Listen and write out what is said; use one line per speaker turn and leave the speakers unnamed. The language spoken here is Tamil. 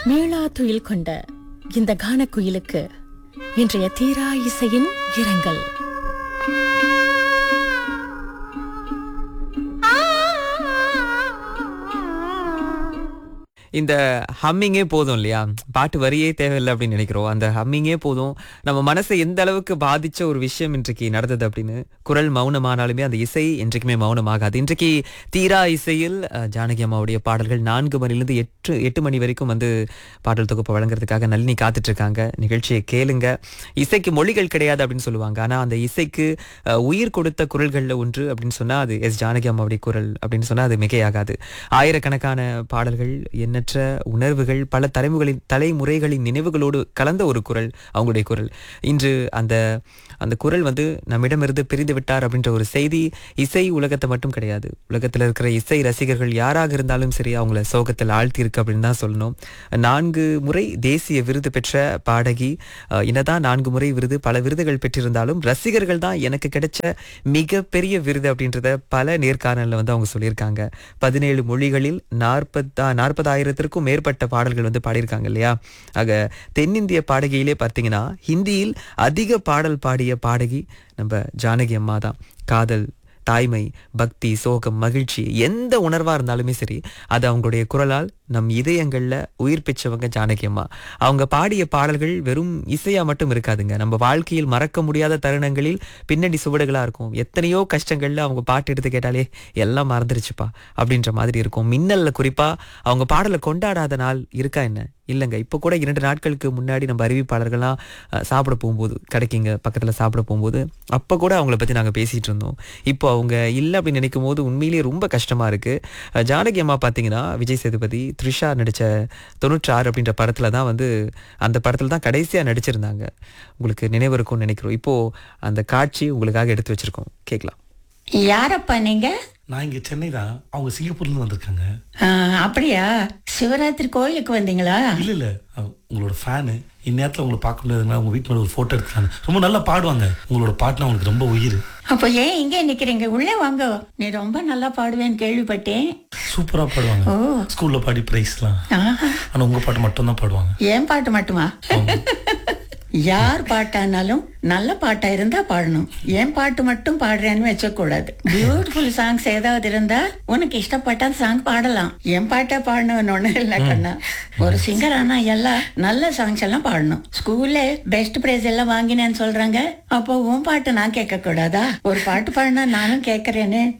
மேளா துயில் கொண்ட இந்த கானக்குயிலுக்கு இன்றைய தீரா இசையின் இரங்கல்
இந்த ஹம்மிங்கே போதும் இல்லையா பாட்டு வரியே தேவையில்லை அப்படின்னு நினைக்கிறோம் அந்த ஹம்மிங்கே போதும் நம்ம மனசை எந்த அளவுக்கு பாதிச்ச ஒரு விஷயம் இன்றைக்கு நடந்தது அப்படின்னு குரல் மௌனமானாலுமே அந்த இசை என்றைக்குமே மௌனமாகாது இன்றைக்கு தீரா இசையில் அஹ், ஜானகி அம்மாவுடைய பாடல்கள் நான்கு மணிலிருந்து எட்டு எட்டு மணி வரைக்கும் வந்து பாடல் தொகுப்பு வழங்குறதுக்காக நளினி காத்துட்டு இருக்காங்க நிகழ்ச்சியை கேளுங்க இசைக்கு மொழிகள் கிடையாது அப்படின்னு சொல்லுவாங்க ஆனா அந்த இசைக்கு அஹ், உயிர் கொடுத்த குரல்கள்ல ஒன்று அப்படின்னு சொன்னா அது எஸ் ஜானகி அம்மாவுடைய குரல் அப்படின்னு சொன்னா அது மிகையாகாது ஆயிரக்கணக்கான பாடல்கள் எண்ணற்ற உணர்வுகள் பல தலைமுறைகளின் தலைமுறைகளின் நினைவுகளோடு கலந்த ஒரு குரல் அவங்களுடைய குரல் இன்று அந்த அந்த குரல் வந்து நம்மிடமிருந்து பிரிந்து விட்டார் அப்படின்ற ஒரு செய்தி இசை உலகத்தை மட்டும் கிடையாது உலகத்தில் இருக்கிற இசை ரசிகர்கள் யாராக இருந்தாலும் சரி அவங்கள சோகத்தில் ஆழ்த்தி இருக்கு அப்படின்னு தான் சொல்லணும் நான்கு முறை தேசிய விருது பெற்ற பாடகி அஹ், என்னதான் நான்கு முறை விருது பல விருதுகள் பெற்றிருந்தாலும் ரசிகர்கள் தான் எனக்கு கிடைச்ச மிகப்பெரிய விருது அப்படின்றத பல நேர்காணலில் வந்து அவங்க சொல்லியிருக்காங்க பதினேழு மொழிகளில் நாற்பத்தா நாற்பதாயிரத்திற்கும் மேற்பட்ட பாடல்கள் வந்து பாடியிருக்காங்க இல்லையா ஆக தென்னிந்திய பாடகியிலே பார்த்தீங்கன்னா ஹிந்தியில் அதிக பாடல் பாடிய பாடகி நம்ம ஜானகி அம்மா தான் காதல் தாய்மை பக்தி சோகம் மகிழ்ச்சி எந்த உணர்வா இருந்தாலுமே சரி அது அவங்களுடைய குரலால் நம் இதயங்கள்ல உயிர் பெற்றவங்க ஜானகி அம்மா அவங்க பாடிய பாடல்கள் வெறும் இசையா மட்டும் இருக்காதுங்க நம்ம வாழ்க்கையில் மறக்க முடியாத தருணங்களில் பின்னணி சுவடுகளா இருக்கும் எத்தனையோ கஷ்டங்கள்ல அவங்க பாட்டு எடுத்து கேட்டாலே எல்லாம் மறந்துருச்சுப்பா அப்படின்ற மாதிரி இருக்கும் மின்னல்ல குறிப்பா அவங்க பாடலை கொண்டாடாத நாள் இருக்கா என்ன இல்லைங்க இப்போ கூட இரண்டு நாட்களுக்கு முன்னாடி நம்ம அறிவிப்பாளர்கள்லாம் அஹ், சாப்பிட போகும்போது கிடைக்குங்க பக்கத்தில் சாப்பிட போகும்போது அப்போ கூட அவங்கள பற்றி நாங்கள் பேசிகிட்டு இருந்தோம் இப்போ அவங்க இல்லை அப்படின்னு நினைக்கும் போது உண்மையிலேயே ரொம்ப கஷ்டமாக இருக்குது ஜானகி அம்மா பார்த்தீங்கன்னா விஜய் சேதுபதி த்ரிஷா நடித்த தொண்ணூற்றாறு அப்படின்ற படத்தில் தான் வந்து அந்த படத்தில் தான் கடைசியாக நடிச்சிருந்தாங்க உங்களுக்கு நினைவு இருக்கும்னு நினைக்கிறோம் இப்போது அந்த காட்சி உங்களுக்காக எடுத்து வச்சுருக்கோம் கேட்கலாம்
யாரப்பா நீங்க
நான் இங்க சென்னை தான் அவங்க சிங்கப்பூர்ல இருந்து வந்திருக்காங்க
ஆ, அப்படியா சிவராத்திரி கோயிலுக்கு வந்தீங்களா
இல்ல இல்ல அவ- உங்களோட ஃபேனு இந்நேரத்துல உங்களை பார்க்க முடியாதுங்களா உங்க வீட்டுல ஒரு போட்டோ எடுத்துக்காங்க ரொம்ப நல்லா பாடுவாங்க உங்களோட பாட்டுனா அவங்களுக்கு ரொம்ப உயிர்
அப்போ ஏன் இங்கே நிக்கிறீங்க உள்ளே வாங்க நீ ரொம்ப நல்லா பாடுவேன்னு கேள்விப்பட்டேன்
சூப்பரா பாடுவாங்க
ஓ
ஸ்கூல்ல பாடி பிரைஸ்லாம்
ஆஹா.
ஆனா உங்க பாட்டு மட்டும் தான் பாடுவாங்க
ஏன் பாட்டு மட்டுமா யார் பாட்டானாலும் நல்ல பாட்டா இருந்தா பாடணும் என் பாட்டு மட்டும் பாடுறேன்னு வச்சக்கூடாது பியூட்டிஃபுல் சாங்ஸ் ஏதாவது இருந்தா உனக்கு இஷ்டப்பட்ட சாங் பாடலாம் என் பாட்டை பாடணும்னு ஒண்ணு இல்ல கண்ணா ஒரு சிங்கர் ஆனா எல்லாம் நல்ல சாங்ஸ் எல்லாம் பாடணும் ஸ்கூல்ல பெஸ்ட் பிரைஸ் எல்லாம் வாங்கினேன்னு சொல்றாங்க அப்போ உன் பாட்டு நான் கேட்க கூடாதா ஒரு பாட்டு பாடினா நானும் கேட்கறேன்னு